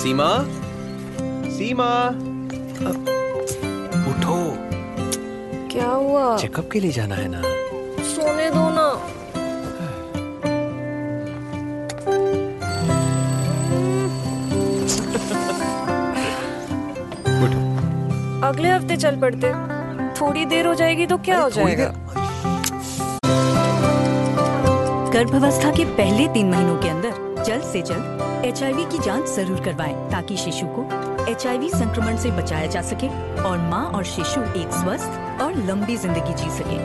सीमा सीमा उठो क्या हुआ चेकअप के लिए जाना है ना सोने दो ना उठो अगले हफ्ते चल पड़ते थोड़ी देर हो जाएगी तो क्या हो थोड़ी जाएगा गर्भावस्था के पहले तीन महीनों के अंदर जल्द से जल्द एच की जांच जरूर करवाएं ताकि शिशु को एच संक्रमण से बचाया जा सके और माँ और शिशु एक स्वस्थ और लंबी जिंदगी जी सके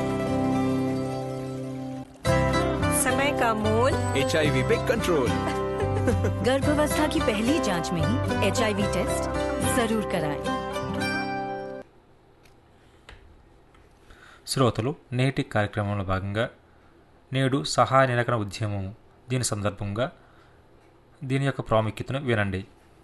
समय का मोल एच पे कंट्रोल गर्भावस्था की पहली जांच में ही एच टेस्ट जरूर कराएं। శ్రోతలు నేటి కార్యక్రమంలో భాగంగా నేడు సహాయ నిరాకరణ ఉద్యమం దీని సందర్భంగా దీని యొక్క ప్రాముఖ్యతను వినండి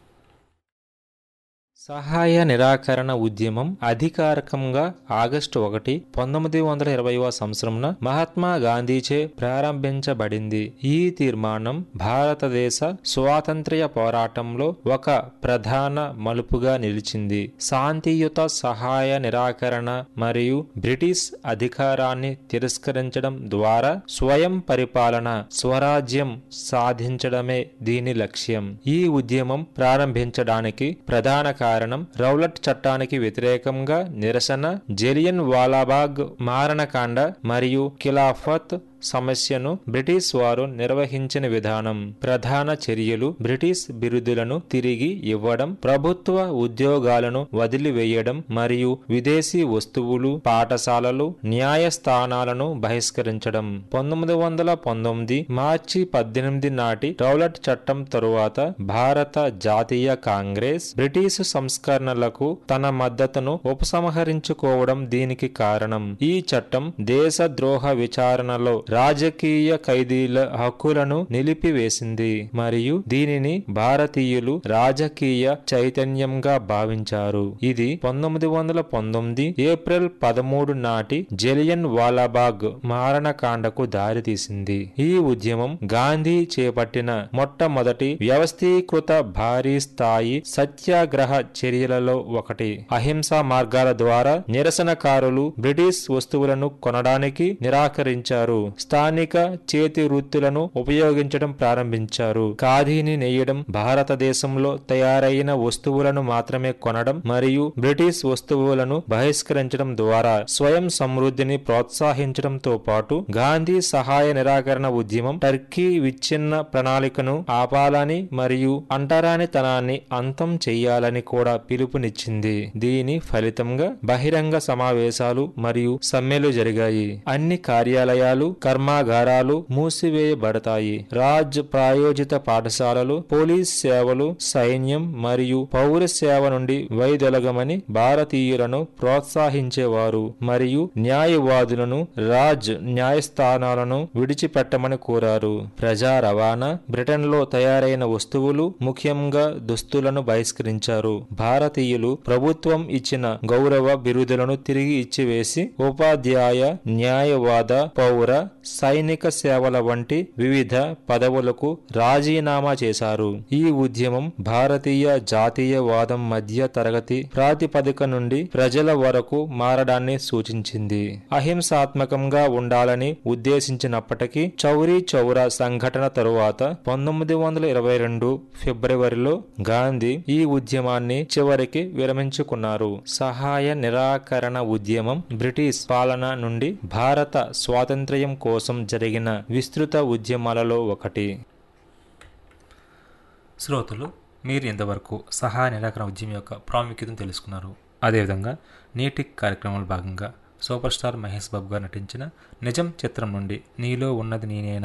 సహాయ నిరాకరణ ఉద్యమం అధికారికంగా ఆగస్టు ఒకటి పంతొమ్మిది వందల ఇరవైవ సంవత్సరంన మహాత్మా గాంధీచే ప్రారంభించబడింది ఈ తీర్మానం భారతదేశ స్వాతంత్ర్య పోరాటంలో ఒక ప్రధాన మలుపుగా నిలిచింది శాంతియుత సహాయ నిరాకరణ మరియు బ్రిటిష్ అధికారాన్ని తిరస్కరించడం ద్వారా స్వయం పరిపాలన స్వరాజ్యం సాధించడమే దీని లక్ష్యం ఈ ఉద్యమం ప్రారంభించడానికి ప్రధాన కారణం రౌలట్ చట్టానికి వ్యతిరేకంగా నిరసన జలియన్ వాలాబాగ్ మారణకాండ మరియు ఖిలాఫత్ సమస్యను బ్రిటిష్ వారు నిర్వహించిన విధానం ప్రధాన చర్యలు బ్రిటిష్ బిరుదులను తిరిగి ఇవ్వడం ప్రభుత్వ ఉద్యోగాలను వదిలివేయడం మరియు విదేశీ వస్తువులు పాఠశాలలు న్యాయస్థానాలను బహిష్కరించడం పంతొమ్మిది వందల పంతొమ్మిది మార్చి పద్దెనిమిది నాటి రౌలట్ చట్టం తరువాత భారత జాతీయ కాంగ్రెస్ బ్రిటిష్ సంస్కరణలకు తన మద్దతును ఉపసంహరించుకోవడం దీనికి కారణం ఈ చట్టం దేశద్రోహ విచారణలో రాజకీయ ఖైదీల హక్కులను నిలిపివేసింది మరియు దీనిని భారతీయులు రాజకీయ చైతన్యంగా భావించారు ఇది పంతొమ్మిది వందల పంతొమ్మిది ఏప్రిల్ పదమూడు నాటి జలియన్ వాలాబాగ్ మారణకాండకు దారితీసింది ఈ ఉద్యమం గాంధీ చేపట్టిన మొట్టమొదటి వ్యవస్థీకృత భారీ స్థాయి సత్యాగ్రహ చర్యలలో ఒకటి అహింసా మార్గాల ద్వారా నిరసనకారులు బ్రిటిష్ వస్తువులను కొనడానికి నిరాకరించారు స్థానిక చేతి వృత్తులను ఉపయోగించడం ప్రారంభించారు ఖాదీని నేయడం భారతదేశంలో తయారైన వస్తువులను మాత్రమే కొనడం మరియు బ్రిటిష్ వస్తువులను బహిష్కరించడం ద్వారా స్వయం సమృద్ధిని ప్రోత్సహించడంతో పాటు గాంధీ సహాయ నిరాకరణ ఉద్యమం టర్కీ విచ్ఛిన్న ప్రణాళికను ఆపాలని మరియు అంటరానితనాన్ని అంతం చెయ్యాలని కూడా పిలుపునిచ్చింది దీని ఫలితంగా బహిరంగ సమావేశాలు మరియు సమ్మెలు జరిగాయి అన్ని కార్యాలయాలు కర్మాగారాలు మూసివేయబడతాయి రాజ్ ప్రాయోజిత పాఠశాలలు పోలీస్ సేవలు సైన్యం మరియు పౌర సేవ నుండి వైదొలగమని భారతీయులను ప్రోత్సహించేవారు మరియు న్యాయవాదులను రాజ్ న్యాయస్థానాలను విడిచిపెట్టమని కోరారు ప్రజా రవాణా బ్రిటన్లో తయారైన వస్తువులు ముఖ్యంగా దుస్తులను బహిష్కరించారు భారతీయులు ప్రభుత్వం ఇచ్చిన గౌరవ బిరుదులను తిరిగి ఇచ్చివేసి ఉపాధ్యాయ న్యాయవాద పౌర సైనిక సేవల వంటి వివిధ పదవులకు రాజీనామా చేశారు ఈ ఉద్యమం భారతీయ జాతీయవాదం మధ్య తరగతి ప్రాతిపదిక నుండి ప్రజల వరకు మారడాన్ని సూచించింది అహింసాత్మకంగా ఉండాలని ఉద్దేశించినప్పటికీ చౌరీ చౌరా సంఘటన తరువాత పంతొమ్మిది వందల ఇరవై రెండు ఫిబ్రవరిలో గాంధీ ఈ ఉద్యమాన్ని చివరికి విరమించుకున్నారు సహాయ నిరాకరణ ఉద్యమం బ్రిటిష్ పాలన నుండి భారత స్వాతంత్ర్యం కోసం జరిగిన విస్తృత ఉద్యమాలలో ఒకటి శ్రోతలు మీరు ఇంతవరకు సహాయ నిరాకరణ ఉద్యమం యొక్క ప్రాముఖ్యతను తెలుసుకున్నారు అదేవిధంగా నేటి కార్యక్రమంలో భాగంగా సూపర్ స్టార్ మహేష్ బాబు గారు నటించిన నిజం చిత్రం నుండి నీలో ఉన్నది నేనేనా